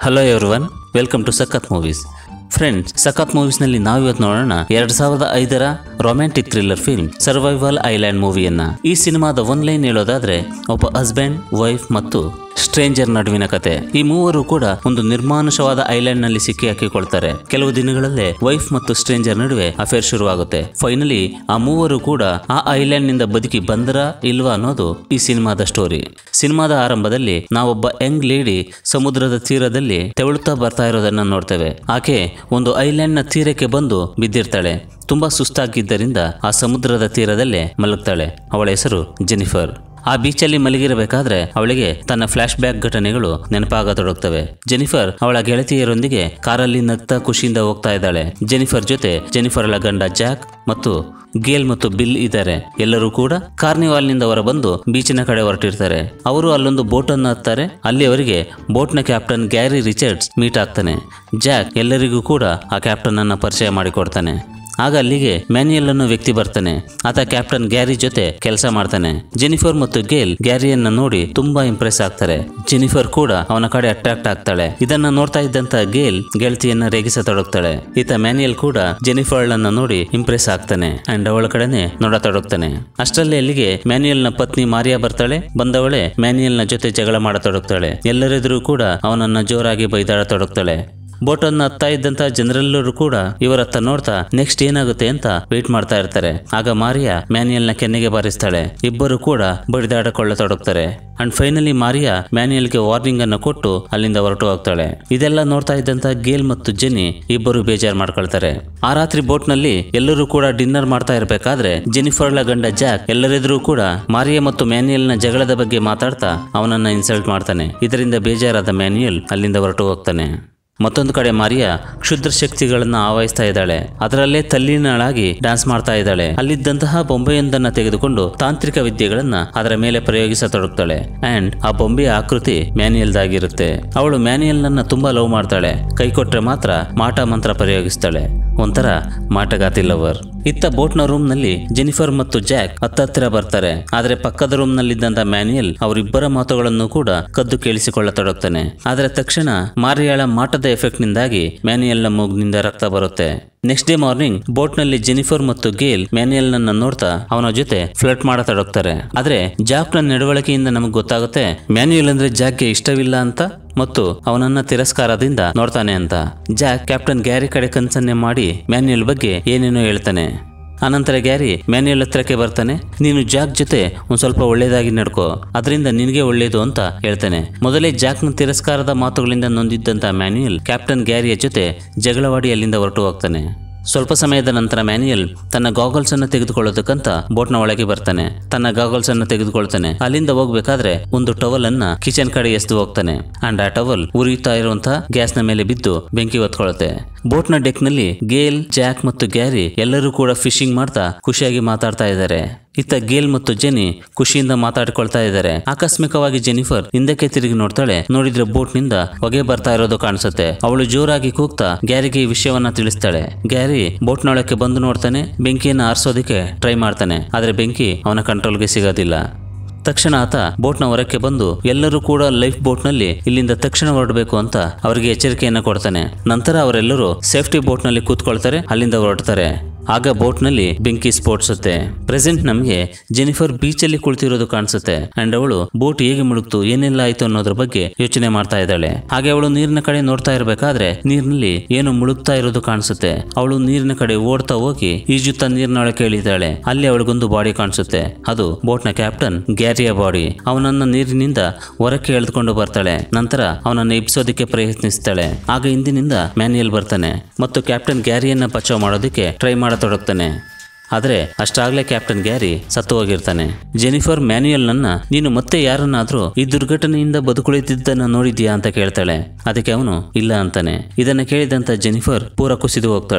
hello everyone welcome to Sakhat movies friends Sakhat ಮೂವೀಸ್ನಲ್ಲಿ ನಾವಿವತ್ತು ನೋಡೋಣ ಎರಡ್ ಸಾವಿರದ ಐದರ romantic thriller film survival island ಮೂವಿಯನ್ನ ಈ ಸಿನಿಮಾದ ಒನ್ ಲೈನ್ ಹೇಳೋದಾದ್ರೆ ಒಬ್ಬ ಹಸ್ಬೆಂಡ್ ವೈಫ್ ಮತ್ತು ಸ್ಟ್ರೇಂಜರ್ ನಡುವಿನ ಕತೆ ಈ ಮೂವರು ಕೂಡ ಒಂದು ನಿರ್ಮಾನುಷವಾದ ಐಲ್ಯಾಂಡ್ ನಲ್ಲಿ ಸಿಕ್ಕಿ ಹಾಕಿಕೊಳ್ತಾರೆ ಕೆಲವು ದಿನಗಳಲ್ಲೇ ವೈಫ್ ಮತ್ತು ಸ್ಟ್ರೇಂಜರ್ ನಡುವೆ ಅಫೇರ್ ಶುರುವಾಗುತ್ತೆ ಫೈನಲಿ ಆ ಮೂವರು ಕೂಡ ಆ ಐಲ್ಯಾಂಡ್ ನಿಂದ ಬದುಕಿ ಬಂದರ ಇಲ್ವಾ ಅನ್ನೋದು ಈ ಸಿನಿಮಾದ ಸ್ಟೋರಿ ಸಿನಿಮಾದ ಆರಂಭದಲ್ಲಿ ನಾವೊಬ್ಬ ಯಂಗ್ ಲೇಡಿ ಸಮುದ್ರದ ತೀರದಲ್ಲಿ ತೆವಳುತ್ತಾ ಬರ್ತಾ ಇರೋದನ್ನ ನೋಡ್ತೇವೆ ಆಕೆ ಒಂದು ಐಲ್ಯಾಂಡ್ ನ ತೀರಕ್ಕೆ ಬಂದು ಬಿದ್ದಿರ್ತಾಳೆ ತುಂಬಾ ಸುಸ್ತಾಗಿದ್ದರಿಂದ ಆ ಸಮುದ್ರದ ತೀರದಲ್ಲೇ ಮಲಗ್ತಾಳೆ ಅವಳ ಹೆಸರು ಜೆನಿಫರ್ ಆ ಬೀಚಲ್ಲಿ ಮಲಗಿರಬೇಕಾದ್ರೆ ಅವಳಿಗೆ ತನ್ನ ಫ್ಲಾಶ್ ಬ್ಯಾಕ್ ಘಟನೆಗಳು ನೆನಪಾಗತೊಡಗ್ತವೆ ಜೆನಿಫರ್ ಅವಳ ಗೆಳತಿಯರೊಂದಿಗೆ ಕಾರಲ್ಲಿ ನಗ್ತಾ ಖುಷಿಯಿಂದ ಹೋಗ್ತಾ ಇದ್ದಾಳೆ ಜೆನಿಫರ್ ಜೊತೆ ಜೆನಿಫರ್ಳ ಗಂಡ ಜಾಕ್ ಮತ್ತು ಗೇಲ್ ಮತ್ತು ಬಿಲ್ ಇದ್ದಾರೆ ಎಲ್ಲರೂ ಕೂಡ ಕಾರ್ನಿವಾಲ್ನಿಂದ ಹೊರಬಂದು ಬೀಚಿನ ಕಡೆ ಹೊರಟಿರ್ತಾರೆ ಅವರು ಅಲ್ಲೊಂದು ಬೋಟ್ ಅನ್ನು ಹತ್ತಾರೆ ಅಲ್ಲಿ ಅವರಿಗೆ ಬೋಟ್ನ ಕ್ಯಾಪ್ಟನ್ ಗ್ಯಾರಿ ರಿಚರ್ಡ್ಸ್ ಮೀಟ್ ಆಗ್ತಾನೆ ಜಾಕ್ ಎಲ್ಲರಿಗೂ ಕೂಡ ಆ ಕ್ಯಾಪ್ಟನ್ ಅನ್ನ ಪರಿಚಯ ಮಾಡಿಕೊಡ್ತಾನೆ ಆಗ ಅಲ್ಲಿಗೆ ಮ್ಯಾನ್ಯಲ್ ಅನ್ನೋ ವ್ಯಕ್ತಿ ಬರ್ತಾನೆ ಆತ ಕ್ಯಾಪ್ಟನ್ ಗ್ಯಾರಿ ಜೊತೆ ಕೆಲಸ ಮಾಡ್ತಾನೆ ಜೆನಿಫರ್ ಮತ್ತು ಗೇಲ್ ಗ್ಯಾರಿಯನ್ನ ನೋಡಿ ತುಂಬಾ ಇಂಪ್ರೆಸ್ ಆಗ್ತಾರೆ ಜೆನಿಫರ್ ಕೂಡ ಅವನ ಕಡೆ ಅಟ್ರಾಕ್ಟ್ ಆಗ್ತಾಳೆ ಇದನ್ನ ನೋಡ್ತಾ ಇದ್ದಂತ ಗೇಲ್ ಗೆಳತಿಯನ್ನ ರೇಗಿಸತೊಡಗ್ತಾಳೆ ಈತ ಮ್ಯಾನ್ಯಲ್ ಕೂಡ ಜೆನಿಫರ್ ಅನ್ನ ನೋಡಿ ಇಂಪ್ರೆಸ್ ಆಗ್ತಾನೆ ಅಂಡ್ ಅವಳ ಕಡೆನೆ ನೋಡತೊಡಗ್ತಾನೆ ಅಷ್ಟರಲ್ಲಿ ಅಲ್ಲಿಗೆ ಮ್ಯಾನ್ಯಲ್ ನ ಪತ್ನಿ ಮಾರಿಯಾ ಬರ್ತಾಳೆ ಬಂದವಳೆ ಮ್ಯಾನ್ಯಲ್ ನ ಜೊತೆ ಜಗಳ ಮಾಡತೊಡಗ್ತಾಳೆ ಎಲ್ಲರೆದುರು ಕೂಡ ಅವನನ್ನ ಜೋರಾಗಿ ಬೈದಾಡತೊಡಗ್ತಾಳೆ ಬೋಟ್ ಅನ್ನ ಹತ್ತಾ ಇದ್ದಂತ ಜನರೆಲ್ಲರೂ ಕೂಡ ಇವರತ್ತ ನೋಡ್ತಾ ನೆಕ್ಸ್ಟ್ ಏನಾಗುತ್ತೆ ಅಂತ ವೇಟ್ ಮಾಡ್ತಾ ಇರ್ತಾರೆ ಆಗ ಮಾರಿಯಾ ಮ್ಯಾನ್ಯಲ್ ನ ಕೆನ್ನೆಗೆ ಬಾರಿಸ್ತಾಳೆ ಇಬ್ಬರು ಕೂಡ ಬಡಿದಾಡಕೊಳ್ಳತೊಡಗ್ತಾರೆ ಅಂಡ್ ಫೈನಲಿ ಮಾರಿಯಾ ಮ್ಯಾನ್ಯಲ್ಗೆ ವಾರ್ನಿಂಗ್ ಅನ್ನು ಕೊಟ್ಟು ಅಲ್ಲಿಂದ ಹೊರಟು ಹೋಗ್ತಾಳೆ ಇದೆಲ್ಲ ನೋಡ್ತಾ ಇದ್ದಂತ ಗೇಲ್ ಮತ್ತು ಜೆನಿ ಇಬ್ಬರು ಬೇಜಾರ್ ಮಾಡ್ಕೊಳ್ತಾರೆ ಆ ರಾತ್ರಿ ಬೋಟ್ ನಲ್ಲಿ ಎಲ್ಲರೂ ಕೂಡ ಡಿನ್ನರ್ ಮಾಡ್ತಾ ಇರಬೇಕಾದ್ರೆ ಜೆನಿಫರ್ಳ ಗಂಡ ಜಾಕ್ ಎಲ್ಲರೆದುರು ಕೂಡ ಮಾರಿಯಾ ಮತ್ತು ಮ್ಯಾನ್ಯಲ್ ನ ಜಗಳದ ಬಗ್ಗೆ ಮಾತಾಡ್ತಾ ಅವನನ್ನ ಇನ್ಸಲ್ಟ್ ಮಾಡ್ತಾನೆ ಇದರಿಂದ ಬೇಜಾರಾದ ಮ್ಯಾನ್ಯಲ್ ಅಲ್ಲಿಂದ ಹೊರಟು ಹೋಗ್ತಾನೆ ಮತ್ತೊಂದು ಕಡೆ ಮಾರಿಯಾ ಕ್ಷುದ್ರ ಶಕ್ತಿಗಳನ್ನ ಆವಹಿಸ್ತಾ ಇದ್ದಾಳೆ ಅದರಲ್ಲೇ ತಲ್ಲೀನಳಾಗಿ ಡ್ಯಾನ್ಸ್ ಮಾಡ್ತಾ ಇದ್ದಾಳೆ ಅಲ್ಲಿದ್ದಂತಹ ಬೊಂಬೆಯೊಂದನ್ನ ತೆಗೆದುಕೊಂಡು ತಾಂತ್ರಿಕ ವಿದ್ಯೆಗಳನ್ನ ಅದರ ಮೇಲೆ ಪ್ರಯೋಗಿಸತೊಡಗ್ತಾಳೆ ಅಂಡ್ ಆ ಬೊಂಬೆಯ ಆಕೃತಿ ಮ್ಯಾನ್ಯಲ್ದಾಗಿರುತ್ತೆ ಅವಳು ಮ್ಯಾನ್ಯಲ್ ನನ್ನ ತುಂಬಾ ಲವ್ ಮಾಡ್ತಾಳೆ ಕೈ ಕೊಟ್ರೆ ಮಾತ್ರ ಮಾಟ ಮಂತ್ರ ಪ್ರಯೋಗಿಸ್ತಾಳೆ ಒಂಥರ ಮಾಟಗಾತಿ ಲವರ್ ಇತ್ತ ಬೋಟ್ನ ರೂಮ್ ನಲ್ಲಿ ಜೆನಿಫರ್ ಮತ್ತು ಜಾಕ್ ಹತ್ತತ್ತಿರ ಬರ್ತಾರೆ ಆದ್ರೆ ಪಕ್ಕದ ರೂಮ್ ನಲ್ಲಿದ್ದಂತ ಮ್ಯಾನ್ಯಲ್ ಅವರಿಬ್ಬರ ಮಾತುಗಳನ್ನು ಕೂಡ ಕದ್ದು ಕೇಳಿಸಿಕೊಳ್ಳತೊಡಗ್ತಾನೆ ಆದ್ರೆ ತಕ್ಷಣ ಮಾರಿಯಾಳ ಮಾಟದ ಎಫೆಕ್ಟ್ ನಿಂದಾಗಿ ಮ್ಯಾನ್ಯಲ್ನ ಮೂಗ್ನಿಂದ ರಕ್ತ ಬರುತ್ತೆ ನೆಕ್ಸ್ಟ್ ಡೇ ಮಾರ್ನಿಂಗ್ ಬೋಟ್ ನಲ್ಲಿ ಜೆನಿಫರ್ ಮತ್ತು ಗೇಲ್ ಮ್ಯಾನ್ಯಲ್ ನನ್ನ ನೋಡ್ತಾ ಅವನ ಜೊತೆ ಫ್ಲರ್ಟ್ ಮಾಡತೊಡಗ್ತಾರೆ ಆದ್ರೆ ಜಾಕ್ ನ ನಡವಳಿಕೆಯಿಂದ ನಮಗೆ ಗೊತ್ತಾಗುತ್ತೆ ಮ್ಯಾನ್ಯಲ್ ಅಂದ್ರೆ ಜಾಕ್ಗೆ ಇಷ್ಟವಿಲ್ಲ ಅಂತ ಮತ್ತು ಅವನನ್ನ ತಿರಸ್ಕಾರದಿಂದ ನೋಡ್ತಾನೆ ಅಂತ ಜಾಕ್ ಕ್ಯಾಪ್ಟನ್ ಗ್ಯಾರಿ ಕಡೆ ಕನ್ಸನ್ನೆ ಮಾಡಿ ಮ್ಯಾನ್ಯಲ್ ಬಗ್ಗೆ ಏನೇನೋ ಹೇಳ್ತಾನೆ ಅನಂತರ ಗ್ಯಾರಿ ಮ್ಯಾನ್ಯಲ್ ಹತ್ರಕ್ಕೆ ಬರ್ತಾನೆ ನೀನು ಜಾಕ್ ಜೊತೆ ಒಂದ್ ಸ್ವಲ್ಪ ಒಳ್ಳೇದಾಗಿ ನಡ್ಕೋ ಅದರಿಂದ ನಿನಗೆ ಒಳ್ಳೇದು ಅಂತ ಹೇಳ್ತಾನೆ ಮೊದಲೇ ಜಾಕ್ನ ತಿರಸ್ಕಾರದ ಮಾತುಗಳಿಂದ ನೊಂದಿದ್ದಂತ ಮ್ಯಾನ್ಯಲ್ ಕ್ಯಾಪ್ಟನ್ ಗ್ಯಾರಿಯ ಜೊತೆ ಜಗಳವಾಡಿ ಅಲ್ಲಿಂದ ಹೊರಟು ಹೋಗ್ತಾನೆ ಸ್ವಲ್ಪ ಸಮಯದ ನಂತರ ಮ್ಯಾನ್ಯಲ್ ತನ್ನ ಗಾಗಲ್ಸ್ ಅನ್ನು ತೆಗೆದುಕೊಳ್ಳೋದಕ್ಕಂತ ಬೋಟ್ನ ಒಳಗೆ ಬರ್ತಾನೆ ತನ್ನ ಗಾಗಲ್ಸ್ ಅನ್ನು ತೆಗೆದುಕೊಳ್ತಾನೆ ಅಲ್ಲಿಂದ ಹೋಗ್ಬೇಕಾದ್ರೆ ಒಂದು ಟವಲ್ ಅನ್ನ ಕಿಚನ್ ಕಡೆ ಎಸ್ದು ಹೋಗ್ತಾನೆ ಅಂಡ್ ಆ ಟವಲ್ ಉರಿಯುತ್ತಾ ಇರುವಂತಹ ಗ್ಯಾಸ್ ನ ಮೇಲೆ ಬಿದ್ದು ಬೆಂಕಿ ಹೊತ್ಕೊಳ್ಳುತ್ತೆ ಬೋಟ್ನ ಡೆಕ್ ನಲ್ಲಿ ಗೇಲ್ ಜಾಕ್ ಮತ್ತು ಗ್ಯಾರಿ ಎಲ್ಲರೂ ಕೂಡ ಫಿಶಿಂಗ್ ಮಾಡ್ತಾ ಖುಷಿಯಾಗಿ ಮಾತಾಡ್ತಾ ಇದ್ದಾರೆ ಇತ್ತ ಗೇಲ್ ಮತ್ತು ಜೆನಿ ಖುಷಿಯಿಂದ ಮಾತಾಡ್ಕೊಳ್ತಾ ಇದ್ದಾರೆ ಆಕಸ್ಮಿಕವಾಗಿ ಜೆನಿಫರ್ ಹಿಂದಕ್ಕೆ ತಿರುಗಿ ನೋಡ್ತಾಳೆ ನೋಡಿದ್ರೆ ಬೋಟ್ ನಿಂದ ಹೊಗೆ ಬರ್ತಾ ಇರೋದು ಕಾಣಿಸುತ್ತೆ ಅವಳು ಜೋರಾಗಿ ಕೂಗ್ತಾ ಗ್ಯಾರಿಗೆ ಈ ವಿಷಯವನ್ನ ತಿಳಿಸ್ತಾಳೆ ಗ್ಯಾರಿ ಬೋಟ್ನೊಳಕ್ಕೆ ಬಂದು ನೋಡ್ತಾನೆ ಬೆಂಕಿಯನ್ನ ಆರಿಸೋದಕ್ಕೆ ಟ್ರೈ ಮಾಡ್ತಾನೆ ಆದ್ರೆ ಬೆಂಕಿ ಅವನ ಕಂಟ್ರೋಲ್ಗೆ ಸಿಗೋದಿಲ್ಲ ತಕ್ಷಣ ಆತ ಬೋಟ್ನ ಹೊರಕ್ಕೆ ಬಂದು ಎಲ್ಲರೂ ಕೂಡ ಲೈಫ್ ಬೋಟ್ನಲ್ಲಿ ಇಲ್ಲಿಂದ ತಕ್ಷಣ ಹೊರಡಬೇಕು ಅಂತ ಅವರಿಗೆ ಎಚ್ಚರಿಕೆಯನ್ನ ಕೊಡ್ತಾನೆ ನಂತರ ಅವರೆಲ್ಲರೂ ಸೇಫ್ಟಿ ಬೋಟ್ನಲ್ಲಿ ಕೂತ್ಕೊಳ್ತಾರೆ ಅಲ್ಲಿಂದ ಹೊರಡ್ತಾರೆ ಆಗ ಬೋಟ್ನಲ್ಲಿ ಬೆಂಕಿ ಸ್ಫೋಟಿಸುತ್ತೆ ಪ್ರೆಸೆಂಟ್ ನಮಗೆ ಜೆನಿಫರ್ ಬೀಚಲ್ಲಿ ಕುಳಿತಿರೋದು ಕಾಣಿಸುತ್ತೆ ಅಂಡ್ ಅವಳು ಬೋಟ್ ಹೇಗೆ ಮುಳುಗ್ತು ಏನೆಲ್ಲ ಆಯ್ತು ಅನ್ನೋದ್ರ ಬಗ್ಗೆ ಯೋಚನೆ ಮಾಡ್ತಾ ಇದ್ದಾಳೆ ಹಾಗೆ ಅವಳು ನೀರಿನ ಕಡೆ ನೋಡ್ತಾ ಇರಬೇಕಾದ್ರೆ ನೀರಿನಲ್ಲಿ ಏನು ಮುಳುಗ್ತಾ ಇರೋದು ಕಾಣಿಸುತ್ತೆ ಅವಳು ನೀರಿನ ಕಡೆ ಓಡ್ತಾ ಹೋಗಿ ಈಜುತ್ತಾ ನೀರಿನೊಳಗೆ ಇಳಿತಾಳೆ ಅಲ್ಲಿ ಅವಳಿಗೊಂದು ಬಾಡಿ ಕಾಣಿಸುತ್ತೆ ಅದು ಬೋಟ್ನ ಕ್ಯಾಪ್ಟನ್ ಗ್ಯಾರಿಯ ಬಾಡಿ ಅವನನ್ನ ನೀರಿನಿಂದ ಹೊರಕ್ಕೆ ಎಳೆದುಕೊಂಡು ಬರ್ತಾಳೆ ನಂತರ ಅವನನ್ನ ಇಬ್ಸೋದಕ್ಕೆ ಪ್ರಯತ್ನಿಸ್ತಾಳೆ ಆಗ ಹಿಂದಿನಿಂದ ಮ್ಯಾನ್ಯಲ್ ಬರ್ತಾನೆ ಮತ್ತು ಕ್ಯಾಪ್ಟನ್ ಗ್ಯಾರಿಯನ್ನ ಬಚಾವ್ ಮಾಡೋದಕ್ಕೆ ಟ್ರೈ ಮಾಡತೊಡಗ್ತಾನೆ ಆದರೆ ಅಷ್ಟಾಗ್ಲೇ ಕ್ಯಾಪ್ಟನ್ ಗ್ಯಾರಿ ಸತ್ತು ಹೋಗಿರ್ತಾನೆ ಜೆನಿಫರ್ ಮ್ಯಾನ್ಯುಯಲ್ ನನ್ನ ನೀನು ಮತ್ತೆ ಯಾರನ್ನಾದ್ರೂ ಈ ದುರ್ಘಟನೆಯಿಂದ ಬದುಕುಳಿತಿದ್ದನ್ನ ನೋಡಿದ್ಯಾ ಅಂತ ಕೇಳ್ತಾಳೆ ಅದಕ್ಕೆ ಅವನು ಇಲ್ಲ ಅಂತಾನೆ ಇದನ್ನ ಕೇಳಿದಂತ ಜೆನಿಫರ್ ಪೂರ ಕುಸಿದು ಹೋಗ್ತಾಳೆ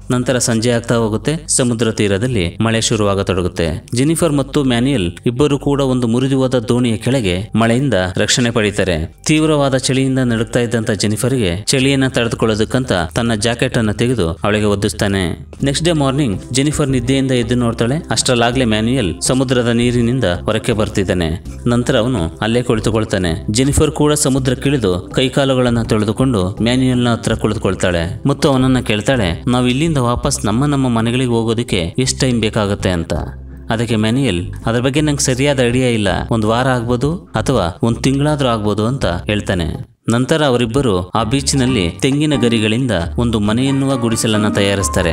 ನಂತರ ಸಂಜೆ ಆಗ್ತಾ ಹೋಗುತ್ತೆ ಸಮುದ್ರ ತೀರದಲ್ಲಿ ಮಳೆ ಶುರುವಾಗತೊಡಗುತ್ತೆ ಜೆನಿಫರ್ ಮತ್ತು ಮ್ಯಾನ್ಯಲ್ ಇಬ್ಬರು ಕೂಡ ಒಂದು ಮುರಿದು ಹೋದ ದೋಣಿಯ ಕೆಳಗೆ ಮಳೆಯಿಂದ ರಕ್ಷಣೆ ಪಡೀತಾರೆ ತೀವ್ರವಾದ ಚಳಿಯಿಂದ ನಡುಗ್ತಾ ಇದ್ದಂತ ಜೆನಿಫರ್ಗೆ ಚಳಿಯನ್ನ ತಡೆದುಕೊಳ್ಳೋದಕ್ಕಂತ ತನ್ನ ಜಾಕೆಟ್ ಅನ್ನ ತೆಗೆದು ಅವಳಿಗೆ ಒದ್ದಿಸ್ತಾನೆ ನೆಕ್ಸ್ಟ್ ಡೇ ಮಾರ್ನಿಂಗ್ ಜೆನಿಫರ್ ನಿದ್ದೆಯಿಂದ ಎದ್ದು ನೋಡ್ತಾಳೆ ಅಷ್ಟರಲ್ಲಾಗ್ಲೇ ಮ್ಯಾನ್ಯುಯಲ್ ಸಮುದ್ರದ ನೀರಿನಿಂದ ಹೊರಕ್ಕೆ ಬರ್ತಿದ್ದಾನೆ ನಂತರ ಅವನು ಅಲ್ಲೇ ಕುಳಿತುಕೊಳ್ತಾನೆ ಜೆನಿಫರ್ ಕೂಡ ಸಮುದ್ರಕ್ಕಿಳಿದು ಕೈಕಾಲುಗಳನ್ನ ತೊಳೆದುಕೊಂಡು ಮ್ಯಾನ್ಯುಯಲ್ನ ಹತ್ರ ಕುಳಿತುಕೊಳ್ತಾಳೆ ಮತ್ತು ಅವನನ್ನ ಕೇಳ್ತಾಳೆ ನಾವು ಇಲ್ಲಿಂದ ವಾಪಸ್ ನಮ್ಮ ನಮ್ಮ ಮನೆಗಳಿಗೆ ಹೋಗೋದಕ್ಕೆ ಎಷ್ಟು ಟೈಮ್ ಬೇಕಾಗುತ್ತೆ ಅಂತ ಅದಕ್ಕೆ ಮ್ಯಾನ್ಯುಯಲ್ ಅದ್ರ ಬಗ್ಗೆ ನಂಗೆ ಸರಿಯಾದ ಐಡಿಯಾ ಇಲ್ಲ ಒಂದು ವಾರ ಆಗ್ಬೋದು ಅಥವಾ ಒಂದು ತಿಂಗಳಾದ್ರೂ ಆಗ್ಬೋದು ಅಂತ ಹೇಳ್ತಾನೆ ನಂತರ ಅವರಿಬ್ಬರು ಆ ಬೀಚ್ನಲ್ಲಿ ತೆಂಗಿನ ಗರಿಗಳಿಂದ ಒಂದು ಮನೆ ಎನ್ನುವ ಗುಡಿಸಲನ್ನ ತಯಾರಿಸ್ತಾರೆ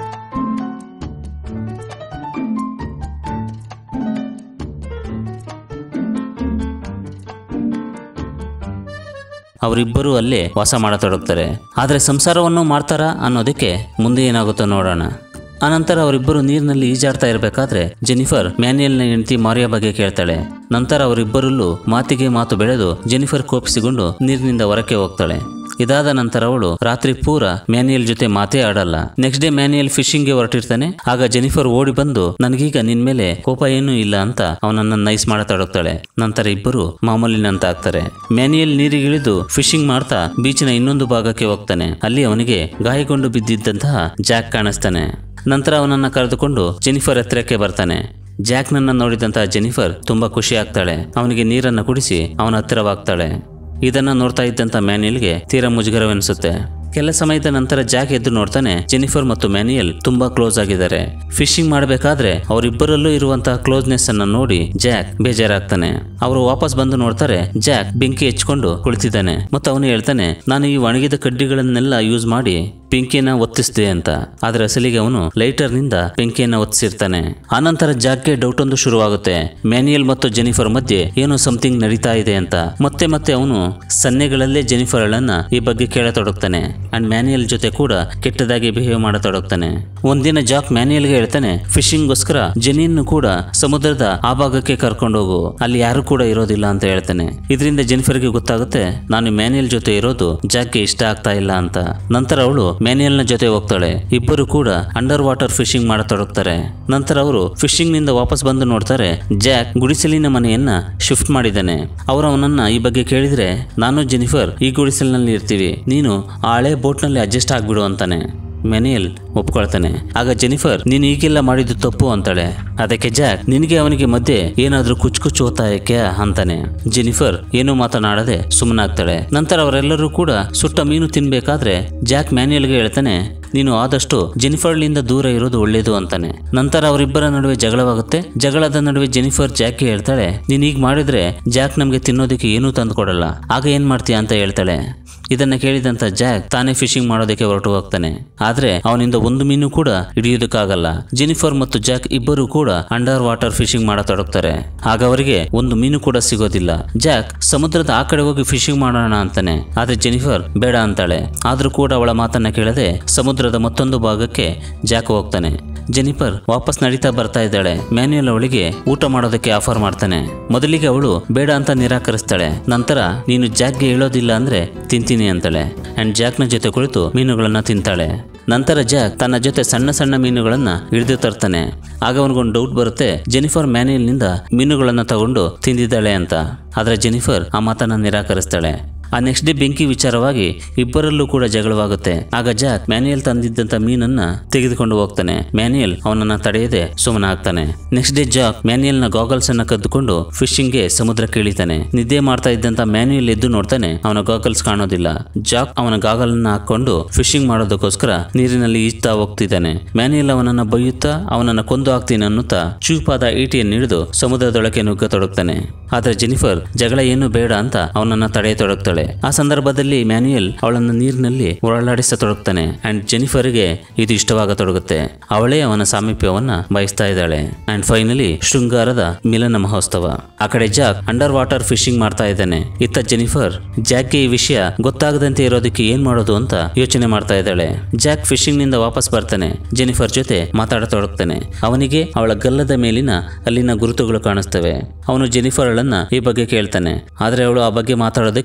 ಅವರಿಬ್ಬರು ಅಲ್ಲೇ ವಾಸ ಮಾಡತೊಡಗ್ತಾರೆ ಆದರೆ ಸಂಸಾರವನ್ನು ಮಾಡ್ತಾರಾ ಅನ್ನೋದಕ್ಕೆ ಮುಂದೆ ಏನಾಗುತ್ತೋ ನೋಡೋಣ ಆನಂತರ ಅವರಿಬ್ಬರು ನೀರಿನಲ್ಲಿ ಈಜಾಡ್ತಾ ಇರಬೇಕಾದ್ರೆ ಜೆನಿಫರ್ ಮ್ಯಾನ್ಯಲ್ನ ಹೆಂಡತಿ ಮಾರಿಯ ಬಗ್ಗೆ ಕೇಳ್ತಾಳೆ ನಂತರ ಅವರಿಬ್ಬರಲ್ಲೂ ಮಾತಿಗೆ ಮಾತು ಬೆಳೆದು ಜೆನಿಫರ್ ಕೋಪಿಸಿಕೊಂಡು ನೀರಿನಿಂದ ಹೊರಕ್ಕೆ ಹೋಗ್ತಾಳೆ ಇದಾದ ನಂತರ ಅವಳು ರಾತ್ರಿ ಪೂರ ಮ್ಯಾನ್ಯಲ್ ಜೊತೆ ಮಾತೇ ಆಡಲ್ಲ ನೆಕ್ಸ್ಟ್ ಡೇ ಮ್ಯಾನ್ಯಲ್ ಫಿಶಿಂಗ್ಗೆ ಹೊರಟಿರ್ತಾನೆ ಆಗ ಜೆನಿಫರ್ ಓಡಿ ಬಂದು ನನಗೀಗ ನಿನ್ ಮೇಲೆ ಕೋಪ ಏನೂ ಇಲ್ಲ ಅಂತ ಅವನನ್ನ ನೈಸ್ ಮಾಡತೊಡಗ್ತಾಳೆ ನಂತರ ಇಬ್ಬರು ಮಾಮೂಲಿನಂತ ಆಗ್ತಾರೆ ಮ್ಯಾನ್ಯಲ್ ನೀರಿಗಿಳಿದು ಫಿಶಿಂಗ್ ಮಾಡ್ತಾ ಬೀಚಿನ ಇನ್ನೊಂದು ಭಾಗಕ್ಕೆ ಹೋಗ್ತಾನೆ ಅಲ್ಲಿ ಅವನಿಗೆ ಗಾಯಗೊಂಡು ಬಿದ್ದಿದ್ದಂತಹ ಜಾಕ್ ಕಾಣಿಸ್ತಾನೆ ನಂತರ ಅವನನ್ನ ಕರೆದುಕೊಂಡು ಜೆನಿಫರ್ ಹತ್ತಿರಕ್ಕೆ ಬರ್ತಾನೆ ಜಾಕ್ನನ್ನ ನೋಡಿದಂತಹ ಜೆನಿಫರ್ ತುಂಬಾ ಖುಷಿ ಆಗ್ತಾಳೆ ಅವನಿಗೆ ನೀರನ್ನ ಕುಡಿಸಿ ಅವನ ಹತ್ತಿರವಾಗ್ತಾಳೆ ಇದನ್ನ ನೋಡ್ತಾ ಇದ್ದಂತ ಮ್ಯಾನ್ಯಲ್ಗೆ ತೀರಾ ಮುಜುಗರವೆನಿಸುತ್ತೆ ಕೆಲ ಸಮಯದ ನಂತರ ಜಾಕ್ ಎದ್ದು ನೋಡ್ತಾನೆ ಜೆನಿಫರ್ ಮತ್ತು ಮ್ಯಾನ್ಯಲ್ ತುಂಬಾ ಕ್ಲೋಸ್ ಆಗಿದ್ದಾರೆ ಫಿಶಿಂಗ್ ಮಾಡಬೇಕಾದ್ರೆ ಅವರಿಬ್ಬರಲ್ಲೂ ಇರುವಂತಹ ಕ್ಲೋಸ್ನೆಸ್ ಅನ್ನ ನೋಡಿ ಜಾಕ್ ಬೇಜಾರಾಗ್ತಾನೆ ಅವರು ವಾಪಸ್ ಬಂದು ನೋಡ್ತಾರೆ ಜಾಕ್ ಬೆಂಕಿ ಹಚ್ಕೊಂಡು ಕುಳಿತಿದ್ದಾನೆ ಮತ್ತು ಅವನು ಹೇಳ್ತಾನೆ ನಾನು ಈ ಒಣಗಿದ ಕಡ್ಡಿಗಳನ್ನೆಲ್ಲ ಯೂಸ್ ಮಾಡಿ ಬೆಂಕಿಯನ್ನ ಒತ್ತಿಸಿದೆ ಅಂತ ಆದ್ರೆ ಅಸಲಿಗೆ ಅವನು ಲೈಟರ್ ನಿಂದ ಬೆಂಕಿಯನ್ನ ಒತ್ತಿಸಿರ್ತಾನೆ ಆನಂತರ ಜಾಕ್ಗೆ ಡೌಟ್ ಒಂದು ಶುರುವಾಗುತ್ತೆ ಮ್ಯಾನ್ಯಲ್ ಮತ್ತು ಜೆನಿಫರ್ ಮಧ್ಯೆ ಏನೋ ಸಮಥಿಂಗ್ ನಡೀತಾ ಇದೆ ಅಂತ ಮತ್ತೆ ಮತ್ತೆ ಅವನು ಸನ್ನೆಗಳಲ್ಲೇ ಜೆನಿಫರ್ ಅಳನ್ನ ಈ ಬಗ್ಗೆ ಕೇಳತೊಡಗ್ತಾನೆ ಅಂಡ್ ಮ್ಯಾನ್ಯಲ್ ಜೊತೆ ಕೂಡ ಕೆಟ್ಟದಾಗಿ ಬಿಹೇವ್ ಮಾಡತೊಡಗ್ತಾನೆ ಒಂದಿನ ಜಾಕ್ ಮ್ಯಾನ್ಯಲ್ಗೆ ಹೇಳ್ತಾನೆ ಫಿಶಿಂಗ್ಗೋಸ್ಕರ ಜೆನಿಯನ್ನು ಕೂಡ ಸಮುದ್ರದ ಆ ಭಾಗಕ್ಕೆ ಕರ್ಕೊಂಡು ಹೋಗು ಅಲ್ಲಿ ಯಾರು ಕೂಡ ಇರೋದಿಲ್ಲ ಅಂತ ಹೇಳ್ತಾನೆ ಇದರಿಂದ ಜೆನಿಫರ್ಗೆ ಗೊತ್ತಾಗುತ್ತೆ ನಾನು ಮ್ಯಾನ್ಯಲ್ ಜೊತೆ ಇರೋದು ಜಾಕ್ಗೆ ಇಷ್ಟ ಆಗ್ತಾ ಇಲ್ಲ ಅಂತ ನಂತರ ಅವಳು ಮ್ಯಾನ್ಯಲ್ನ ಜೊತೆ ಹೋಗ್ತಾಳೆ ಇಬ್ಬರು ಕೂಡ ಅಂಡರ್ ವಾಟರ್ ಫಿಶಿಂಗ್ ಮಾಡತೊಡಗ್ತಾರೆ ನಂತರ ಅವರು ಫಿಶಿಂಗ್ ನಿಂದ ವಾಪಸ್ ಬಂದು ನೋಡ್ತಾರೆ ಜಾಕ್ ಗುಡಿಸಲಿನ ಮನೆಯನ್ನ ಶಿಫ್ಟ್ ಮಾಡಿದ್ದಾನೆ ಅವರು ಅವನನ್ನ ಈ ಬಗ್ಗೆ ಕೇಳಿದ್ರೆ ನಾನು ಜೆನಿಫರ್ ಈ ಗುಡಿಸಲಿನಲ್ಲಿ ಇರ್ತೀವಿ ನೀನು ಆ ಹಳೆ ಬೋಟ್ನಲ್ಲಿ ಅಡ್ಜಸ್ಟ್ ಆಗ್ಬಿಡು ಅಂತಾನೆ ಮೆನಿಯಲ್ ಒಪ್ಕೊಳ್ತಾನೆ ಆಗ ಜೆನಿಫರ್ ನೀನು ಈಗೆಲ್ಲ ಮಾಡಿದ್ದು ತಪ್ಪು ಅಂತಾಳೆ ಅದಕ್ಕೆ ಜಾಕ್ ನಿನಗೆ ಅವನಿಗೆ ಮಧ್ಯೆ ಏನಾದ್ರೂ ಕುಚ್ ಕುಚ್ ಓತಾಯಕ್ಕೆ ಅಂತಾನೆ ಜೆನಿಫರ್ ಏನೂ ಮಾತನಾಡದೆ ಸುಮ್ಮನಾಗ್ತಾಳೆ ನಂತರ ಅವರೆಲ್ಲರೂ ಕೂಡ ಸುಟ್ಟ ಮೀನು ತಿನ್ಬೇಕಾದ್ರೆ ಜಾಕ್ ಮ್ಯಾನ್ಯಲ್ಗೆ ಹೇಳ್ತಾನೆ ನೀನು ಆದಷ್ಟು ಜೆನಿಫರ್ಲಿಂದ ದೂರ ಇರೋದು ಒಳ್ಳೇದು ಅಂತಾನೆ ನಂತರ ಅವರಿಬ್ಬರ ನಡುವೆ ಜಗಳವಾಗುತ್ತೆ ಜಗಳದ ನಡುವೆ ಜೆನಿಫರ್ ಜಾಕ್ಗೆ ಹೇಳ್ತಾಳೆ ನೀನ್ ಈಗ ಮಾಡಿದ್ರೆ ಜಾಕ್ ನಮ್ಗೆ ತಿನ್ನೋದಕ್ಕೆ ಏನೂ ತಂದು ಕೊಡಲ್ಲ ಆಗ ಏನ್ ಮಾಡ್ತೀಯ ಅಂತ ಹೇಳ್ತಾಳೆ ಇದನ್ನ ಕೇಳಿದಂತ ಜಾಕ್ ತಾನೇ ಫಿಶಿಂಗ್ ಮಾಡೋದಕ್ಕೆ ಹೊರಟು ಹೋಗ್ತಾನೆ ಆದ್ರೆ ಅವನಿಂದ ಒಂದು ಮೀನು ಕೂಡ ಹಿಡಿಯೋದಕ್ಕಾಗಲ್ಲ ಜೆನಿಫರ್ ಮತ್ತು ಜಾಕ್ ಇಬ್ಬರು ಕೂಡ ಅಂಡರ್ ವಾಟರ್ ಫಿಶಿಂಗ್ ಮಾಡತೊಡಗ್ತಾರೆ ಆಗ ಅವರಿಗೆ ಒಂದು ಮೀನು ಕೂಡ ಸಿಗೋದಿಲ್ಲ ಜಾಕ್ ಸಮುದ್ರದ ಆ ಕಡೆ ಹೋಗಿ ಫಿಶಿಂಗ್ ಮಾಡೋಣ ಅಂತಾನೆ ಆದ್ರೆ ಜೆನಿಫರ್ ಬೇಡ ಅಂತಾಳೆ ಆದ್ರೂ ಕೂಡ ಅವಳ ಮಾತನ್ನ ಕೇಳದೆ ಸಮುದ್ರದ ಮತ್ತೊಂದು ಭಾಗಕ್ಕೆ ಜಾಕ್ ಹೋಗ್ತಾನೆ ಜೆನಿಫರ್ ವಾಪಸ್ ನಡೀತಾ ಬರ್ತಾ ಇದ್ದಾಳೆ ಮ್ಯಾನ್ಯಲ್ ಅವಳಿಗೆ ಊಟ ಮಾಡೋದಕ್ಕೆ ಆಫರ್ ಮಾಡ್ತಾನೆ ಮೊದಲಿಗೆ ಅವಳು ಬೇಡ ಅಂತ ನಿರಾಕರಿಸ್ತಾಳೆ ನಂತರ ನೀನು ಜಾಕ್ಗೆ ಹೇಳೋದಿಲ್ಲ ಅಂದ್ರೆ ತಿಂತೀನಿ ಅಂತಾಳೆ ಅಂಡ್ ಜಾಕ್ನ ಜೊತೆ ಕುಳಿತು ಮೀನುಗಳನ್ನ ತಿಂತಾಳೆ ನಂತರ ಜಾಕ್ ತನ್ನ ಜೊತೆ ಸಣ್ಣ ಸಣ್ಣ ಮೀನುಗಳನ್ನ ಹಿಡಿದು ತರ್ತಾನೆ ಆಗ ಅವನಿಗೊಂದು ಡೌಟ್ ಬರುತ್ತೆ ಜೆನಿಫರ್ ಮ್ಯಾನ್ಯಲ್ನಿಂದ ಮೀನುಗಳನ್ನ ತಗೊಂಡು ತಿಂದಿದ್ದಾಳೆ ಅಂತ ಆದ್ರೆ ಜೆನಿಫರ್ ಆ ಮಾತನ್ನ ನಿರಾಕರಿಸ್ತಾಳೆ ಆ ನೆಕ್ಸ್ಟ್ ಡೇ ಬೆಂಕಿ ವಿಚಾರವಾಗಿ ಇಬ್ಬರಲ್ಲೂ ಕೂಡ ಜಗಳವಾಗುತ್ತೆ ಆಗ ಜಾಕ್ ಮ್ಯಾನ್ಯಲ್ ತಂದಿದ್ದಂತ ಮೀನನ್ನ ತೆಗೆದುಕೊಂಡು ಹೋಗ್ತಾನೆ ಮ್ಯಾನ್ಯಲ್ ಅವನನ್ನ ತಡೆಯದೆ ಸುಮ್ಮನಾಗ್ತಾನೆ ನೆಕ್ಸ್ಟ್ ಡೇ ಜಾಕ್ ಮ್ಯಾನ್ಯಲ್ನ ಗಾಗಲ್ಸ್ ಅನ್ನ ಕದ್ದುಕೊಂಡು ಫಿಶಿಂಗ್ ಗೆ ಸಮುದ್ರಕ್ಕೆ ಇಳಿತಾನೆ ನಿದ್ದೆ ಮಾಡ್ತಾ ಇದ್ದಂತ ಮ್ಯಾನ್ಯಲ್ ಎದ್ದು ನೋಡ್ತಾನೆ ಅವನ ಗಾಗಲ್ಸ್ ಕಾಣೋದಿಲ್ಲ ಜಾಕ್ ಅವನ ಗಾಗಲ್ ಅನ್ನ ಹಾಕೊಂಡು ಫಿಶಿಂಗ್ ಮಾಡೋದಕ್ಕೋಸ್ಕರ ನೀರಿನಲ್ಲಿ ಈಜ್ತಾ ಹೋಗ್ತಿದ್ದಾನೆ ಮ್ಯಾನ್ಯಲ್ ಅವನನ್ನ ಬೈಯುತ್ತಾ ಅವನನ್ನ ಕೊಂದು ಹಾಕ್ತೀನಿ ಅನ್ನುತ್ತಾ ಚೂಪಾದ ಈಟಿಯನ್ನು ಹಿಡಿದು ಸಮುದ್ರದೊಳಗೆ ನುಗ್ಗತೊಡಗ್ತಾನೆ ಆದ್ರೆ ಜೆನಿಫರ್ ಜಗಳ ಏನು ಬೇಡ ಅಂತ ಅವನನ್ನ ತಡೆಯತೊಡಗ್ತಾಳೆ ಆ ಸಂದರ್ಭದಲ್ಲಿ ಮ್ಯಾನ್ಯಲ್ ಅವಳನ್ನು ನೀರಿನಲ್ಲಿ ಓಡಾಡಿಸತೊಡಗ್ತಾನೆ ಅಂಡ್ ಜೆನಿಫರ್ಗೆ ಇದು ಇಷ್ಟವಾಗತೊಡಗುತ್ತೆ ಅವಳೇ ಅವನ ಸಾಮೀಪ್ಯವನ್ನ ಬಯಸ್ತಾ ಇದ್ದಾಳೆ ಅಂಡ್ ಫೈನಲಿ ಶೃಂಗಾರದ ಮಿಲನ ಮಹೋತ್ಸವ ಆ ಕಡೆ ಜಾಕ್ ಅಂಡರ್ ವಾಟರ್ ಫಿಶಿಂಗ್ ಮಾಡ್ತಾ ಇದ್ದಾನೆ ಇತ್ತ ಜೆನಿಫರ್ ಜಾಕ್ಗೆ ಈ ವಿಷಯ ಗೊತ್ತಾಗದಂತೆ ಇರೋದಕ್ಕೆ ಏನ್ ಮಾಡೋದು ಅಂತ ಯೋಚನೆ ಮಾಡ್ತಾ ಇದ್ದಾಳೆ ಜಾಕ್ ಫಿಶಿಂಗ್ ನಿಂದ ವಾಪಸ್ ಬರ್ತಾನೆ ಜೆನಿಫರ್ ಜೊತೆ ಮಾತಾಡತೊಡಗ್ತಾನೆ ಅವನಿಗೆ ಅವಳ ಗಲ್ಲದ ಮೇಲಿನ ಅಲ್ಲಿನ ಗುರುತುಗಳು ಕಾಣಿಸ್ತವೆ ಅವನು ಜೆನಿಫರ್ ಅವಳನ್ನ ಈ ಬಗ್ಗೆ ಕೇಳ್ತಾನೆ ಆದ್ರೆ ಅವಳು ಆ ಬಗ್ಗೆ ಮಾತಾಡೋದಕ್ಕೆ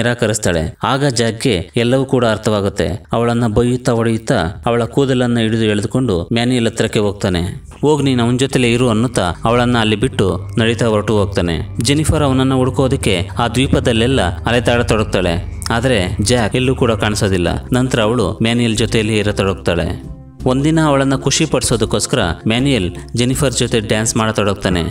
ನಿರಾಕರಿಸ್ತಾಳೆ ಆಗ ಜಾಕ್ಗೆ ಎಲ್ಲವೂ ಕೂಡ ಅರ್ಥವಾಗುತ್ತೆ ಅವಳನ್ನ ಬೈಯುತ್ತಾ ಹೊಡೆಯುತ್ತಾ ಅವಳ ಕೂದಲನ್ನ ಹಿಡಿದು ಎಳೆದುಕೊಂಡು ಮ್ಯಾನಿಯಲ್ ಹತ್ರಕ್ಕೆ ಹೋಗ್ತಾನೆ ಹೋಗ್ ನೀನು ಅವನ ಜೊತೆಲೇ ಇರು ಅನ್ನುತ್ತಾ ಅವಳನ್ನ ಅಲ್ಲಿ ಬಿಟ್ಟು ನಡೀತಾ ಹೊರಟು ಹೋಗ್ತಾನೆ ಜೆನಿಫರ್ ಅವನನ್ನ ಹುಡುಕೋದಕ್ಕೆ ಆ ದ್ವೀಪದಲ್ಲೆಲ್ಲ ಅಲೆತಾಡತೊಡಗ್ತಾಳೆ ಆದರೆ ಜಾಕ್ ಎಲ್ಲೂ ಕೂಡ ಕಾಣಿಸೋದಿಲ್ಲ ನಂತರ ಅವಳು ಮ್ಯಾನಿಯಲ್ ಜೊತೆಯಲ್ಲಿ ಇರತೊಡಗ್ತಾಳೆ ಒಂದಿನ ಅವಳನ್ನ ಖುಷಿ ಪಡಿಸೋದಕ್ಕೋಸ್ಕರ ಮ್ಯಾನಿಯಲ್ ಜೆನಿಫರ್ ಜೊತೆ ಡ್ಯಾನ್ಸ್ ಮಾಡತೊಡಗ್ತಾನೆ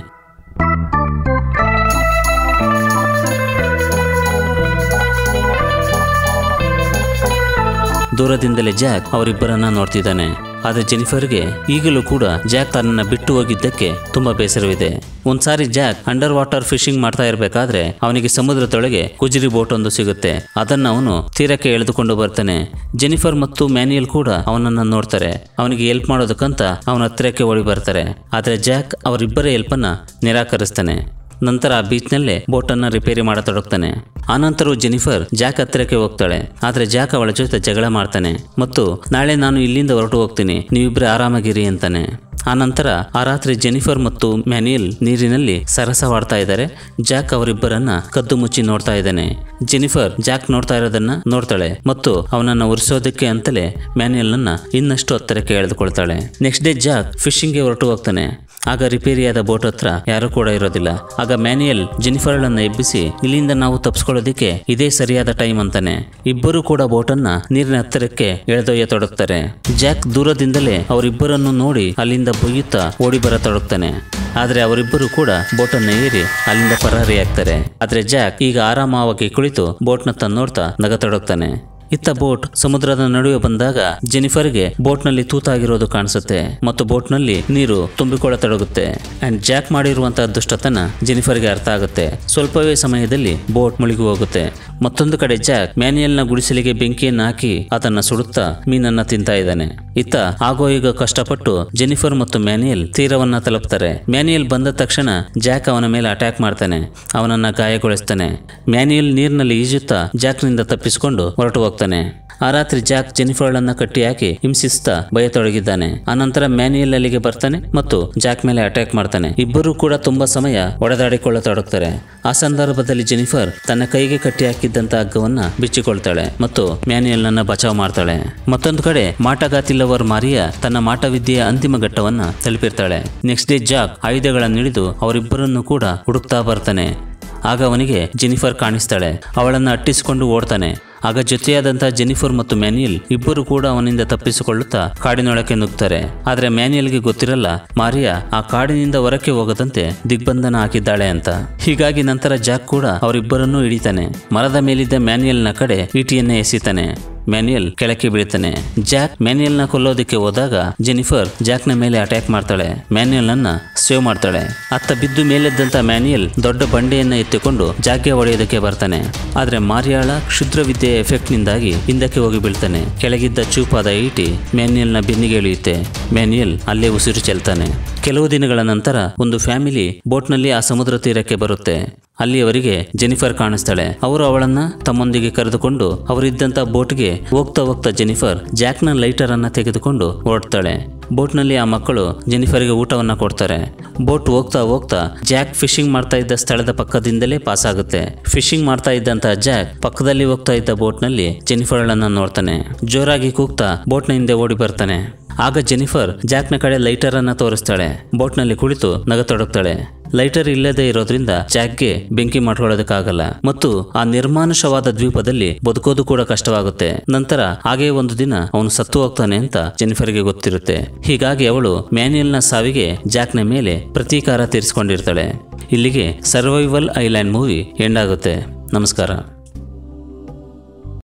ದೂರದಿಂದಲೇ ಜಾಕ್ ಅವರಿಬ್ಬರನ್ನ ನೋಡ್ತಿದ್ದಾನೆ ಆದರೆ ಜೆನಿಫರ್ಗೆ ಈಗಲೂ ಕೂಡ ಜಾಕ್ ತನ್ನನ್ನ ಬಿಟ್ಟು ಹೋಗಿದ್ದಕ್ಕೆ ತುಂಬಾ ಬೇಸರವಿದೆ ಒಂದ್ಸಾರಿ ಜಾಕ್ ಅಂಡರ್ ವಾಟರ್ ಫಿಶಿಂಗ್ ಮಾಡ್ತಾ ಇರಬೇಕಾದ್ರೆ ಅವನಿಗೆ ಸಮುದ್ರದೊಳಗೆ ಕುಜಿರಿ ಬೋಟ್ ಒಂದು ಸಿಗುತ್ತೆ ಅದನ್ನ ಅವನು ತೀರಕ್ಕೆ ಎಳೆದುಕೊಂಡು ಬರ್ತಾನೆ ಜೆನಿಫರ್ ಮತ್ತು ಮ್ಯಾನ್ಯಲ್ ಕೂಡ ಅವನನ್ನ ನೋಡ್ತಾರೆ ಅವನಿಗೆ ಹೆಲ್ಪ್ ಮಾಡೋದಕ್ಕಂತ ಅವನ ಹತ್ತಿರಕ್ಕೆ ಓಡಿ ಬರ್ತಾರೆ ಆದರೆ ಜಾಕ್ ಅವರಿಬ್ಬರ ಹೆಲ್ಪನ್ನ ನಿರಾಕರಿಸ್ತಾನೆ ನಂತರ ಆ ಬೀಚ್ನಲ್ಲೇ ಬೋಟನ್ನು ರಿಪೇರಿ ಮಾಡತೊಡಗ್ತಾನೆ ಆನಂತರವೂ ಜೆನಿಫರ್ ಜಾಕ್ ಹತ್ತಿರಕ್ಕೆ ಹೋಗ್ತಾಳೆ ಆದರೆ ಜಾಕ್ ಅವಳ ಜೊತೆ ಜಗಳ ಮಾಡ್ತಾನೆ ಮತ್ತು ನಾಳೆ ನಾನು ಇಲ್ಲಿಂದ ಹೊರಟು ಹೋಗ್ತೀನಿ ನೀವಿಬ್ಬರೇ ಆರಾಮಾಗಿರಿ ಅಂತಾನೆ ಆನಂತರ ಆ ರಾತ್ರಿ ಜೆನಿಫರ್ ಮತ್ತು ಮ್ಯಾನಿಯಲ್ ನೀರಿನಲ್ಲಿ ಸರಸವಾಡ್ತಾ ಇದ್ದಾರೆ ಜಾಕ್ ಅವರಿಬ್ಬರನ್ನ ಕದ್ದು ಮುಚ್ಚಿ ನೋಡ್ತಾ ಇದ್ದಾನೆ ಜೆನಿಫರ್ ಜಾಕ್ ನೋಡ್ತಾ ಇರೋದನ್ನ ನೋಡ್ತಾಳೆ ಮತ್ತು ಅವನನ್ನ ಉರಿಸೋದಕ್ಕೆ ಅಂತಲೇ ಮ್ಯಾನ್ಯಲ್ನನ್ನ ಇನ್ನಷ್ಟು ಹತ್ತಿರಕ್ಕೆ ಎಳೆದುಕೊಳ್ತಾಳೆ ನೆಕ್ಸ್ಟ್ ಡೇ ಜಾಕ್ ಫಿಶಿಂಗ್ಗೆ ಹೊರಟು ಹೋಗ್ತಾನೆ ಆಗ ರಿಪೇರಿಯಾದ ಬೋಟ್ ಹತ್ರ ಯಾರೂ ಕೂಡ ಇರೋದಿಲ್ಲ ಆಗ ಮ್ಯಾನ್ಯಲ್ ಜೆನಿಫರ್ಳನ್ನ ಎಬ್ಬಿಸಿ ಇಲ್ಲಿಂದ ನಾವು ತಪ್ಪಿಸ್ಕೊಳ್ಳೋದಕ್ಕೆ ಇದೇ ಸರಿಯಾದ ಟೈಮ್ ಅಂತಾನೆ ಇಬ್ಬರು ಕೂಡ ಬೋಟನ್ನ ನೀರಿನ ಹತ್ತಿರಕ್ಕೆ ಎಳೆದೊಯ್ಯತೊಡಗ್ತಾರೆ ಜಾಕ್ ದೂರದಿಂದಲೇ ಅವರಿಬ್ಬರನ್ನು ನೋಡಿ ಅಲ್ಲಿಂದ ಬೊಯ್ಯುತ್ತಾ ಓಡಿ ಬರತೊಡಗ್ತಾನೆ ಆದ್ರೆ ಅವರಿಬ್ಬರು ಕೂಡ ಬೋಟನ್ನ ಏರಿ ಅಲ್ಲಿಂದ ಪರಾರಿಯಾಗ್ತಾರೆ ಆದ್ರೆ ಜಾಕ್ ಈಗ ಆರಾಮವಾಗಿ ಕುಳಿತು ಬೋಟ್ನತ್ತ ನೋಡ್ತಾ ನಗತೊಡಗ್ತಾನೆ ಇತ್ತ ಬೋಟ್ ಸಮುದ್ರದ ನಡುವೆ ಬಂದಾಗ ಜೆನಿಫರ್ಗೆ ಬೋಟ್ನಲ್ಲಿ ತೂತಾಗಿರೋದು ಕಾಣಿಸುತ್ತೆ ಮತ್ತು ಬೋಟ್ನಲ್ಲಿ ನೀರು ತುಂಬಿಕೊಳ್ಳತೊಡಗುತ್ತೆ ಅಂಡ್ ಜಾಕ್ ಮಾಡಿರುವಂತಹ ದುಷ್ಟತನ ಜೆನಿಫರ್ಗೆ ಅರ್ಥ ಆಗುತ್ತೆ ಸ್ವಲ್ಪವೇ ಸಮಯದಲ್ಲಿ ಬೋಟ್ ಮುಳುಗಿ ಹೋಗುತ್ತೆ ಮತ್ತೊಂದು ಕಡೆ ಜಾಕ್ ಮ್ಯಾನ್ಯಲ್ನ ಗುಡಿಸಲಿಗೆ ಬೆಂಕಿಯನ್ನು ಹಾಕಿ ಅದನ್ನ ಸುಡುತ್ತಾ ಮೀನನ್ನ ತಿಂತಾ ಇದ್ದಾನೆ ಇತ್ತ ಆಗೋ ಈಗ ಕಷ್ಟಪಟ್ಟು ಜೆನಿಫರ್ ಮತ್ತು ಮ್ಯಾನಿಯಲ್ ತೀರವನ್ನ ತಲುಪ್ತಾರೆ ಮ್ಯಾನಿಯಲ್ ಬಂದ ತಕ್ಷಣ ಜಾಕ್ ಅವನ ಮೇಲೆ ಅಟ್ಯಾಕ್ ಮಾಡ್ತಾನೆ ಅವನನ್ನ ಗಾಯಗೊಳಿಸ್ತಾನೆ ಮ್ಯಾನಿಯಲ್ ನೀರಿನಲ್ಲಿ ಈಜುತ್ತಾ ಜಾಕ್ನಿಂದ ತಪ್ಪಿಸಿಕೊಂಡು ಹೊರಟು ಹೋಗ್ತಾನೆ ಆ ರಾತ್ರಿ ಜಾಕ್ ಜೆನಿಫರ್ಳನ್ನ ಕಟ್ಟಿ ಹಾಕಿ ಹಿಂಸಿಸ್ತಾ ಭಯತೊಡಗಿದ್ದಾನೆ ಆನಂತರ ಮ್ಯಾನಿಯಲ್ ಅಲ್ಲಿಗೆ ಬರ್ತಾನೆ ಮತ್ತು ಜಾಕ್ ಮೇಲೆ ಅಟ್ಯಾಕ್ ಮಾಡ್ತಾನೆ ಇಬ್ಬರು ಕೂಡ ತುಂಬಾ ಸಮಯ ಹೊಡೆದಾಡಿಕೊಳ್ಳತೊಡಗ್ತಾರೆ ಆ ಸಂದರ್ಭದಲ್ಲಿ ಜೆನಿಫರ್ ತನ್ನ ಕೈಗೆ ಕಟ್ಟಿ ಹಾಕಿದ್ದಂತ ಹಗ್ಗವನ್ನ ಬಿಚ್ಚಿಕೊಳ್ತಾಳೆ ಮತ್ತು ಮ್ಯಾನಿಯಲ್ನನ್ನ ಬಚಾವ್ ಮಾಡ್ತಾಳೆ ಮತ್ತೊಂದು ಕಡೆ ಮಾಟಗಾತಿ ಲವರ್ ಮಾರಿಯಾ ತನ್ನ ಮಾಟವಿದ್ಯೆಯ ಅಂತಿಮ ಘಟ್ಟವನ್ನ ತಲುಪಿರ್ತಾಳೆ ನೆಕ್ಸ್ಟ್ ಡೇ ಜಾಕ್ ಆಯುಧಗಳನ್ನು ಹಿಡಿದು ಅವರಿಬ್ಬರನ್ನು ಕೂಡ ಹುಡುಕ್ತಾ ಬರ್ತಾನೆ ಆಗ ಅವನಿಗೆ ಜೆನಿಫರ್ ಕಾಣಿಸ್ತಾಳೆ ಅವಳನ್ನು ಅಟ್ಟಿಸಿಕೊಂಡು ಓಡ್ತಾನೆ ಆಗ ಜೊತೆಯಾದಂತಹ ಜೆನಿಫರ್ ಮತ್ತು ಮ್ಯಾನ್ಯಲ್ ಇಬ್ಬರು ಕೂಡ ಅವನಿಂದ ತಪ್ಪಿಸಿಕೊಳ್ಳುತ್ತಾ ಕಾಡಿನೊಳಕ್ಕೆ ನುಗ್ತಾರೆ ಆದ್ರೆ ಮ್ಯಾನ್ಯಲ್ಗೆ ಗೊತ್ತಿರಲ್ಲ ಮಾರಿಯಾ ಆ ಕಾಡಿನಿಂದ ಹೊರಕ್ಕೆ ಹೋಗದಂತೆ ದಿಗ್ಬಂಧನ ಹಾಕಿದ್ದಾಳೆ ಅಂತ ಹೀಗಾಗಿ ನಂತರ ಜಾಕ್ ಕೂಡ ಅವರಿಬ್ಬರನ್ನೂ ಹಿಡಿತಾನೆ ಮರದ ಮೇಲಿದ್ದ ಮ್ಯಾನ್ಯಲ್ನ ಕಡೆ ಈಟಿಯನ್ನೇ ಎಸಿತಾನೆ ಮ್ಯಾನ್ಯಲ್ ಕೆಳಕ್ಕೆ ಬೀಳ್ತಾನೆ ಜಾಕ್ ಮ್ಯಾನ್ಯಲ್ನ ಕೊಲ್ಲೋದಕ್ಕೆ ಹೋದಾಗ ಜೆನಿಫರ್ ಜಾಕ್ನ ಮೇಲೆ ಅಟ್ಯಾಕ್ ಮಾಡ್ತಾಳೆ ಮ್ಯಾನ್ಯಲ್ನನ್ನ ಸೇವ್ ಮಾಡ್ತಾಳೆ ಅತ್ತ ಬಿದ್ದು ಮೇಲೆದ್ದಂತ ಮ್ಯಾನ್ಯಲ್ ದೊಡ್ಡ ಬಂಡೆಯನ್ನ ಎತ್ತಿಕೊಂಡು ಜಾಕ್ಗೆ ಹೊಡೆಯೋದಕ್ಕೆ ಬರ್ತಾನೆ ಆದ್ರೆ ಮಾರಿಯಾಳ ಕ್ಷುದ್ರ ವಿದ್ಯೆಯ ಎಫೆಕ್ಟ್ನಿಂದಾಗಿ ಹಿಂದಕ್ಕೆ ಹೋಗಿ ಬೀಳ್ತಾನೆ ಕೆಳಗಿದ್ದ ಚೂಪಾದ ಈಟಿ ಮ್ಯಾನ್ಯಲ್ನ ಬೆನ್ನಿಗೆ ಇಳಿಯುತ್ತೆ ಮ್ಯಾನ್ಯಲ್ ಅಲ್ಲೇ ಉಸಿರು ಚೆಲ್ತಾನೆ ಕೆಲವು ದಿನಗಳ ನಂತರ ಒಂದು ಫ್ಯಾಮಿಲಿ ಬೋಟ್ನಲ್ಲಿ ಆ ಸಮುದ್ರ ತೀರಕ್ಕೆ ಬರುತ್ತೆ ಅಲ್ಲಿ ಅವರಿಗೆ ಜೆನಿಫರ್ ಕಾಣಿಸ್ತಾಳೆ ಅವರು ಅವಳನ್ನ ತಮ್ಮೊಂದಿಗೆ ಕರೆದುಕೊಂಡು ಅವರಿದ್ದಂತ ಬೋಟ್ಗೆ ಹೋಗ್ತಾ ಹೋಗ್ತಾ ಜೆನಿಫರ್ ಜಾಕ್ನ ಲೈಟರ್ ಅನ್ನ ತೆಗೆದುಕೊಂಡು ಹೊರಡ್ತಾಳೆ ಬೋಟ್ನಲ್ಲಿ ಆ ಮಕ್ಕಳು ಜೆನಿಫರ್ಗೆ ಊಟವನ್ನ ಕೊಡ್ತಾರೆ ಬೋಟ್ ಹೋಗ್ತಾ ಹೋಗ್ತಾ ಜಾಕ್ ಫಿಶಿಂಗ್ ಮಾಡ್ತಾ ಇದ್ದ ಸ್ಥಳದ ಪಕ್ಕದಿಂದಲೇ ಪಾಸ್ ಆಗುತ್ತೆ ಫಿಶಿಂಗ್ ಮಾಡ್ತಾ ಇದ್ದಂತ ಜಾಕ್ ಪಕ್ಕದಲ್ಲಿ ಹೋಗ್ತಾ ಇದ್ದ ಬೋಟ್ನಲ್ಲಿ ಜೆನಿಫರ್ಳನ್ನ ನೋಡ್ತಾನೆ ಜೋರಾಗಿ ಕೂಗ್ತಾ ಬೋಟ್ನ ಹಿಂದೆ ಓಡಿ ಬರ್ತಾನೆ ಆಗ ಜೆನಿಫರ್ ಜಾಕ್ನ ಕಡೆ ಲೈಟರ್ ಅನ್ನ ತೋರಿಸ್ತಾಳೆ ಬೋಟ್ನಲ್ಲಿ ಕುಳಿತು ನಗತೊಡಗ್ತಾಳೆ ಲೈಟರ್ ಇಲ್ಲದೆ ಇರೋದ್ರಿಂದ ಜಾಕ್ಗೆ ಬೆಂಕಿ ಮಾಡ್ಕೊಳ್ಳೋದಕ್ಕಾಗಲ್ಲ ಮತ್ತು ಆ ನಿರ್ಮಾನುಷವಾದ ದ್ವೀಪದಲ್ಲಿ ಬದುಕೋದು ಕೂಡ ಕಷ್ಟವಾಗುತ್ತೆ ನಂತರ ಹಾಗೇ ಒಂದು ದಿನ ಅವನು ಸತ್ತು ಹೋಗ್ತಾನೆ ಅಂತ ಜೆನಿಫರ್ಗೆ ಗೊತ್ತಿರುತ್ತೆ ಹೀಗಾಗಿ ಅವಳು ಮ್ಯಾನ್ಯಲ್ನ ಸಾವಿಗೆ ಜಾಕ್ನ ಮೇಲೆ ಪ್ರತೀಕಾರ ತೀರಿಸಿಕೊಂಡಿರ್ತಾಳೆ ಇಲ್ಲಿಗೆ ಸರ್ವೈವಲ್ ಐಲ್ಯಾಂಡ್ ಮೂವಿ ಎಂಡ್ ಆಗುತ್ತೆ ನಮಸ್ಕಾರ